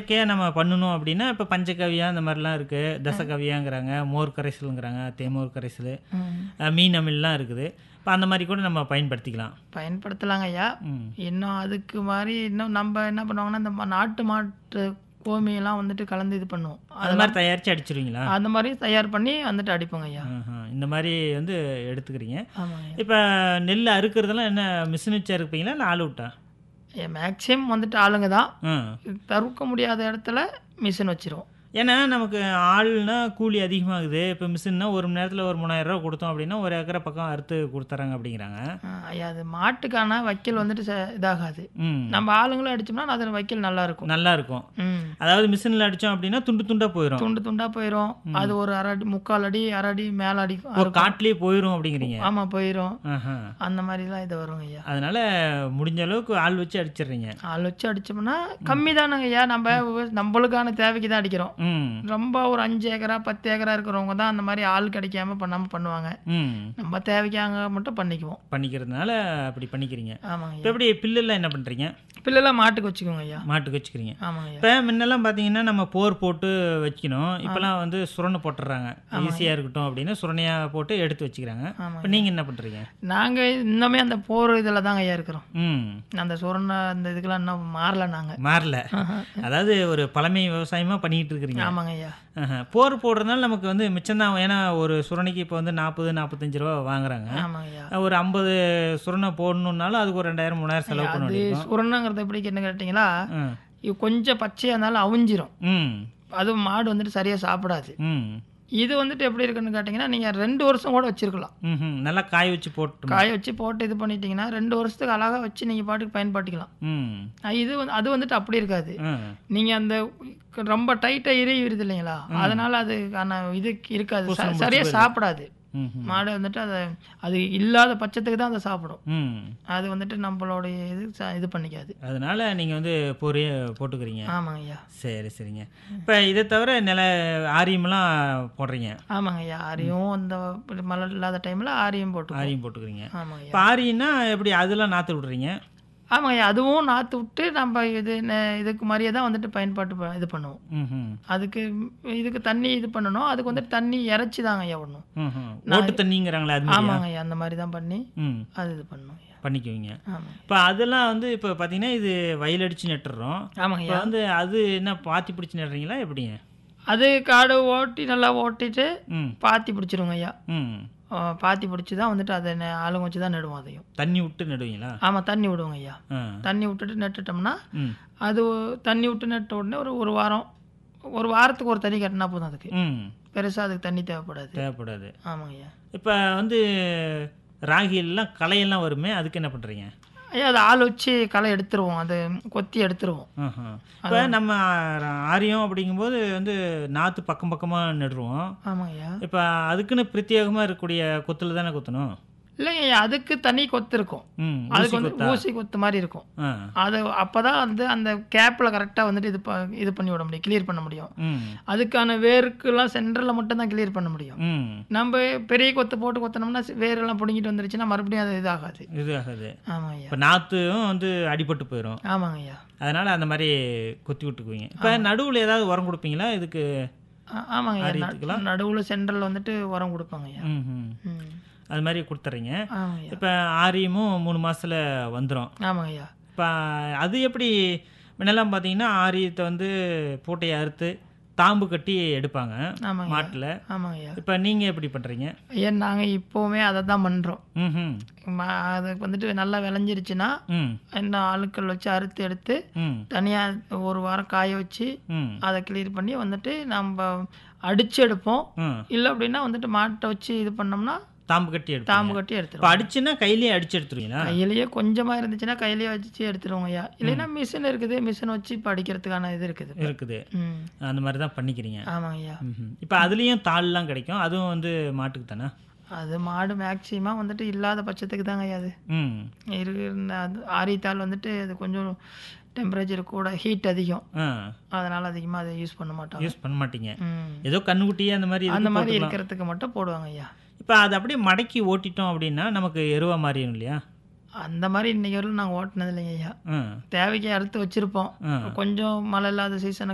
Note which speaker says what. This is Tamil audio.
Speaker 1: இயற்கையாக நம்ம பண்ணணும் அப்படின்னா இப்போ பஞ்சகவியா இந்த மாதிரிலாம் இருக்குது தசகவியாங்கிறாங்க மோர் கரைசலுங்கிறாங்க தேமோர் கரைசல்
Speaker 2: ம்.
Speaker 1: அஹ், மீன் அமில்லாம் இருக்குது இப்போ அந்த மாதிரி கூட நம்ம பயன்படுத்திக்கலாம்
Speaker 2: பயன்படுத்தலாங்க ஐயா
Speaker 1: ம்
Speaker 2: இன்னும் அதுக்கு மாதிரி இன்னும் நம்ம என்ன பண்ணுவாங்கன்னா இந்த ம- நாட்டு மாட்டு கோமியெல்லாம் வந்துட்டு கலந்து இது பண்ணுவோம்
Speaker 1: அது மாதிரி தயாரித்து அடிச்சிருவீங்களா
Speaker 2: அந்த மாதிரி தயார் பண்ணி வந்துட்டு அடிப்போங்க ஐயா
Speaker 1: ஆஹா. இந்த மாதிரி வந்து எடுத்துக்கிறீங்க
Speaker 2: ஆமாங்க ஐயா
Speaker 1: இப்போ நெல் அறுக்கிறதெல்லாம் என்ன மிஷின் வச்சு அறுப்பீங்களா இல்லை ஆள் விட்டா
Speaker 2: ஐயா மேக்ஸிமம் வந்துட்டு ஆளுங்க தான்
Speaker 1: ம்
Speaker 2: தவிர்க்க முடியாத இடத்துல மிஷின் வச்சிருவோம்
Speaker 1: ஏன்னா நமக்கு ஆள்னா கூலி அதிகமாகுது இப்போ மிஷின்னா ஒரு மணி நேரத்தில் ஒரு மூணாயிரம் ரூபா கொடுத்தோம் அப்படின்னா ஒரு ஏக்கரை பக்கம் அறுத்து கொடுத்துறாங்க அப்படிங்கிறாங்க
Speaker 2: ஆ, ஐயா அது மாட்டுக்கான வைக்கல் வந்துட்டு ச- இதாகாது
Speaker 1: ம்
Speaker 2: நம்ம ஆளுங்களும் அடிச்சோம்னா அது வைக்கல் நல்லா இருக்கும்
Speaker 1: நல்லா இருக்கும்
Speaker 2: ம்
Speaker 1: அதாவது மிஷினில் அடித்தோம் அப்படின்னா துண்டு துண்டாக போயிடும்
Speaker 2: துண்டு துண்டா போயிடும் அது ஒரு அரை அடி முக்கால் அடி அரை அடி மேல அடி
Speaker 1: ஒரு காட்டிலேயே போயிடும் அப்படிங்கிறீங்க
Speaker 2: ஆமா போயிடும்
Speaker 1: ஆஹா
Speaker 2: அந்த மாதிரிலாம் இது வருங்க ஐயா
Speaker 1: அதனால முடிஞ்ச அளவுக்கு ஆள் வச்சு அடிச்சிடுறீங்க
Speaker 2: ஆள் வச்சு அடிச்சோம்னா கம்மி தானுங்க ஐயா நம்ம விவ- நம்மளுக்கான தேவைக்கு தான் அடிக்கிறோம்
Speaker 1: ம்
Speaker 2: ரொம்ப ஒரு அஞ்சு ஏக்கரா பத்து ஏக்கரா இருக்கிறவங்க தான் அந்த மாதிரி ஆள் கிடைக்காம பண்ணாம பண்ணுவாங்க
Speaker 1: ம்
Speaker 2: நம்ம தேவைக்காக மட்டும் பண்ணிக்குவோம்
Speaker 1: பண்ணிக்கிறதுனால அப்படி பண்ணிக்கிறீங்க
Speaker 2: ஆமாங்க
Speaker 1: இப்போ
Speaker 2: ஐயா
Speaker 1: எப்படி பில்லுலாம் என்ன பண்ணுறீங்க
Speaker 2: பிள்ளைலாம் மாட்டுக்கு வச்சுக்கோங்க ஐயா
Speaker 1: மாட்டுக்கு வச்சுக்கிறீங்க
Speaker 2: ஆமாங்க ஐயா
Speaker 1: இப்போ முன்னெல்லாம் பார்த்தீங்கன்னா நம்ம போர் போட்டு வைக்கணும் இப்போலாம் வந்து சுரணை போட்டுடுறாங்க ஈஸியாக இருக்கட்டும் அப்படின்னு சுரணையாக போட்டு எடுத்து வச்சுக்கிறாங்க
Speaker 2: ஆமாங்க
Speaker 1: இப்போ நீங்கள் என்ன பண்ணுறீங்க
Speaker 2: நாங்க இன்னுமே அந்த போர் இதில் தாங்க ஐயா இருக்கிறோம்
Speaker 1: ம்
Speaker 2: அந்த சுரண அந்த இதுக்கெல்லாம் இன்னும் மாறல நாங்க
Speaker 1: மாறல அதாவது ஒரு பழமை விவசாயமாக பண்ணிக்கிட்டு இருக்கிறீங்க
Speaker 2: ஆமாங்க ஐயா
Speaker 1: ஆஹா. போர் போடுறதுனால நமக்கு வந்து மிச்சம்தான் ஏன்னா ஒரு சுரணைக்கு இப்போ வந்து நாற்பது நாற்பத்தஞ்சு ரூபா வாங்குறாங்க
Speaker 2: ஆமாங்க ஐயா
Speaker 1: ஒரு ஐம்பது சுரணை போடணுன்னாலும் அதுக்கு ஒரு ரெண்டாயிரம் மூணாயிரம் செலவு பண்ண
Speaker 2: அது
Speaker 1: வேண்டியிருக்கும்
Speaker 2: சுரணங்கிறது எப்படி என்ன கேட்டிங்களா
Speaker 1: ம்.
Speaker 2: இது கொஞ்சம் பச்சையாக இருந்தாலும் அவிஞ்சிரும்
Speaker 1: ம்
Speaker 2: அதுவும் மாடு வந்துட்டு சரியா சாப்பிடாது
Speaker 1: ம்
Speaker 2: இது வந்துட்டு எப்படி இருக்குன்னு கேட்டிங்கன்னா நீங்க ரெண்டு வருஷம் கூட வச்சிருக்கலாம்
Speaker 1: ம் நல்லா காய வச்சு போட்டு
Speaker 2: காய வச்சு போட்டு இது பண்ணிட்டீங்கன்னா ரெண்டு வருஷத்துக்கு அழகா வச்சு நீங்க பாட்டுக்கு பயன்படுத்திக்கலாம்
Speaker 1: ம்
Speaker 2: அஹ் இது வந்து அது வந்துட்டு அப்படி இருக்காது
Speaker 1: ம்
Speaker 2: நீங்க அந்த ரொம்ப டைட்டா இறைவிடுது இல்லைங்களா அதனால அதுக்கான இது இருக்காது ச- சரியா சாப்பிடாது
Speaker 1: ம் ம்.
Speaker 2: மாடு வந்துட்டு அதை அது இல்லாத பட்சத்துக்கு தான் அதை சாப்பிடும்
Speaker 1: ம்
Speaker 2: அது வந்துட்டு நம்மளுடைய இது ச- இது பண்ணிக்காது
Speaker 1: அதனால நீங்கள் வந்து பொரிய போட்டுக்கிறீங்க
Speaker 2: ஆமாங்க ஐயா
Speaker 1: சரி சரிங்க இப்போ இதை தவிர நில ஆரியமெல்லாம் போடுறீங்க
Speaker 2: ஆமாங்க ஐயா ஆரியம் அந்த மழை இல்லாத டைம்ல ஆரியம் போட்டு
Speaker 1: ஆரியம் போட்டுக்கிறீங்க
Speaker 2: ஆமாங்க ஐயா
Speaker 1: இப்போ ஆரியம்னா எப்படி அதெல்லாம் நாற்று விடுறீங்க
Speaker 2: ஆமாங்க ஐயா அதுவும் நாற்று விட்டு நம்ம இது நெ- இதுக்கு மாதிரியே தான் வந்துட்டு பயன்பாட்டு ப- இது பண்ணுவோம்
Speaker 1: ம் ம்
Speaker 2: அதுக்கு இதுக்கு தண்ணி இது பண்ணணும் அதுக்கு வந்துட்டு தண்ணி இறைச்சி தாங்க ஐயா விடணும்
Speaker 1: ம் ம் ஓட்டு தண்ணிங்கிறாங்களே அது மாதிரி
Speaker 2: ஆமாங்க ஐயா அந்த மாதிரி தான் பண்ணி
Speaker 1: ம்
Speaker 2: அது இது பண்ணணும் ஐயா
Speaker 1: பண்ணிக்குவீங்க
Speaker 2: ஆமாங்க
Speaker 1: இப்போ அதெல்லாம் வந்து இப்போ பார்த்தீங்கன்னா இது வயல் அடிச்சு நட்டுறோம்
Speaker 2: ஆமாங்க
Speaker 1: இப்போ
Speaker 2: ஐயா
Speaker 1: வந்து அது என்ன பாத்தி பிடிச்சி நடுறீங்களா எப்படிங்க
Speaker 2: அது காடு ஓட்டி நல்லா ஓட்டிட்டு
Speaker 1: ம்
Speaker 2: பாத்தி பிடிச்சிருங்க ஐயா
Speaker 1: ம்
Speaker 2: ஆ, பாத்தி பிடிச்சி தான் வந்துட்டு அதை நெ- ஆளுங்க வச்சு தான் நடுவோம் அதையும்
Speaker 1: தண்ணி விட்டு நடுவீங்களா
Speaker 2: ஆமாம் தண்ணி விடுவோங்க ஐயா
Speaker 1: ஆ
Speaker 2: தண்ணி விட்டுட்டு நட்டுட்டோம்னா
Speaker 1: ம்
Speaker 2: அது தண்ணி விட்டு நட்ட உடனே ஒரு ஒரு வாரம் ஒரு வாரத்துக்கு ஒரு தண்ணி கட்டினா போதும் அதுக்கு
Speaker 1: ம்
Speaker 2: பெருசாக அதுக்கு தண்ணி தேவைப்படாது
Speaker 1: தேவைப்படாது
Speaker 2: ஆமாங்க ஐயா
Speaker 1: இப்போ வந்து ராகிலாம் களையெல்லாம் வருமே அதுக்கு என்ன பண்ணுறீங்க
Speaker 2: ஐயா அது ஆள் வச்சு களை எடுத்துருவோம் அது கொத்தி எடுத்துருவோம்
Speaker 1: இப்போ நம்ம ஆரியம் அப்படிங்கும்போது வந்து நாற்று பக்கம் பக்கமாக நடுவோம்
Speaker 2: ஆமாங்க ஐயா
Speaker 1: இப்போ அதுக்குன்னு பிரத்யேகமாக இருக்கக்கூடிய கொத்தில் தானே குத்தணும்
Speaker 2: இல்லைங்க ஐயா அதுக்கு தனி கொத்து இருக்கும்
Speaker 1: ம்
Speaker 2: அதுக்கு
Speaker 1: ஊசி
Speaker 2: வந்து
Speaker 1: கொத்தா
Speaker 2: ஊசி கொத்து மாதிரி இருக்கும்
Speaker 1: ஆ
Speaker 2: அது அப்பதான் வந்து அந்த கேப்பில் கரெக்டாக வந்துட்டு இது ப இது பண்ணி விட முடியும் கிளியர் பண்ண முடியும்
Speaker 1: ம்
Speaker 2: அதுக்கான வேருக்குலாம் சென்டரில் மட்டும் தான் கிளியர் பண்ண முடியும்
Speaker 1: ம்
Speaker 2: நம்ம பெரிய கொத்து போட்டு கொத்தினோம்னா வேரெல்லாம் பிடுங்கிட்டு வந்துருச்சுன்னா மறுபடியும் அது இதாகாது
Speaker 1: இது ஆகுது
Speaker 2: ஆமாங்க ஐயா
Speaker 1: இப்போ நாற்றும் வந்து அடிபட்டு போயிடும்
Speaker 2: ஆமாங்க ஐயா
Speaker 1: அதனால் அந்த மாதிரி கொத்தி விட்டுக்குவீங்க இப்போ நடுவில் ஏதாவது உரம் கொடுப்பீங்களா இதுக்கு
Speaker 2: ஆ- ஆமாங்க ஐயா
Speaker 1: ஆரியத்துக்கெல்லாம்?
Speaker 2: நடுவில் சென்டரில் வந்துட்டு உரம் கொடுப்பாங்க ஐயா
Speaker 1: ம் ம்
Speaker 2: ம்
Speaker 1: அது மாதிரி கொடுத்துட்றீங்க
Speaker 2: ஆமாங்க ஐயா
Speaker 1: இப்போ ஆரியமும் மூணு மாதத்தில் வந்துடும்
Speaker 2: ஆமாங்க ஐயா
Speaker 1: இப்போ அது எப்படி முன்னெல்லாம் பார்த்தீங்கன்னா ஆரியத்தை வந்து பூட்டையை அறுத்து தாம்பு கட்டி எடுப்பாங்க
Speaker 2: ஆமாங்க ஐயா.
Speaker 1: மாட்டில்
Speaker 2: ஆமாங்க ஐயா
Speaker 1: இப்போ நீங்கள் எப்படி பண்ணுறீங்க
Speaker 2: ஐயா நாங்கள் இப்போவுமே அதை தான் பண்ணுறோம்
Speaker 1: ம் ம்
Speaker 2: அதுக்கு வந்துட்டு நல்லா விளைஞ்சிருச்சுன்னா
Speaker 1: ம்
Speaker 2: இன்னும் ஆளுக்கள் வச்சு அறுத்து எடுத்து
Speaker 1: ம்
Speaker 2: தனியாக ஒரு வாரம் காய வச்சு
Speaker 1: ம்
Speaker 2: அதை கிளியர் பண்ணி வந்துட்டு நம்ம அடிச்சு எடுப்போம்
Speaker 1: ம்
Speaker 2: இல்லை அப்படின்னா வந்துட்டு மாட்டை வச்சு இது பண்ணோம்னா
Speaker 1: தாம்பு கட்டி எடுப்போம்
Speaker 2: தாம்பு கட்டி
Speaker 1: இப்போ
Speaker 2: எடுத்துருவோம்
Speaker 1: அடிச்சுன்னா கையிலேயே அடிச்சு எடுத்துருவீங்களா
Speaker 2: கையிலேயே கொஞ்சமாக இருந்துச்சுன்னா கையிலேயே வச்சு எடுத்துருவோம் ஐயா இல்லைன்னா மிஷின் இருக்குது மிஷின் வச்சு இப்போ அடிக்கிறதுக்கான இது இருக்குது
Speaker 1: இருக்குது
Speaker 2: ம்
Speaker 1: அந்த மாதிரி தான் பண்ணிக்கிறீங்க
Speaker 2: ஆமாங்க ஐயா
Speaker 1: ம் இப்போ அதுலேயும் தாள்லாம் கிடைக்கும் அதுவும் வந்து மாட்டுக்கு தானே
Speaker 2: அது மாடு மேக்சிமம் வந்துட்டு இல்லாத பட்சத்துக்கு தாங்க ஐயா அது
Speaker 1: ம்
Speaker 2: இருக்கு அது ஆரித்தாள் வந்துட்டு அது கொஞ்சம் டெம்பரேச்சர் கூட ஹீட் அதிகம்
Speaker 1: ஆ
Speaker 2: அதனால அதிகமாக அதை யூஸ் பண்ண மாட்டாங்க
Speaker 1: யூஸ் பண்ண மாட்டீங்க
Speaker 2: ம்
Speaker 1: ஏதோ கண்ணுக்குட்டியே அந்த மாதிரி
Speaker 2: அந்த மாதிரி
Speaker 1: போட்டுக்கலாம்
Speaker 2: இருக்கிறதுக்கு மட்டும் போடுவாங்க ஐயா
Speaker 1: இப்போ அதை அப்படியே மடக்கி ஓட்டிட்டோம் அப்படின்னா நமக்கு எருவா மாறிடும் இல்லையா
Speaker 2: அந்த மாதிரி இன்னைக்கு வரலும் நாங்கள் ஓட்டினது இல்லைங்க ஐயா
Speaker 1: ஆ
Speaker 2: தேவைக்கு அறுத்து வச்சிருப்போம்
Speaker 1: ஆ
Speaker 2: கொஞ்சம் மழை இல்லாத சீசனுக்கு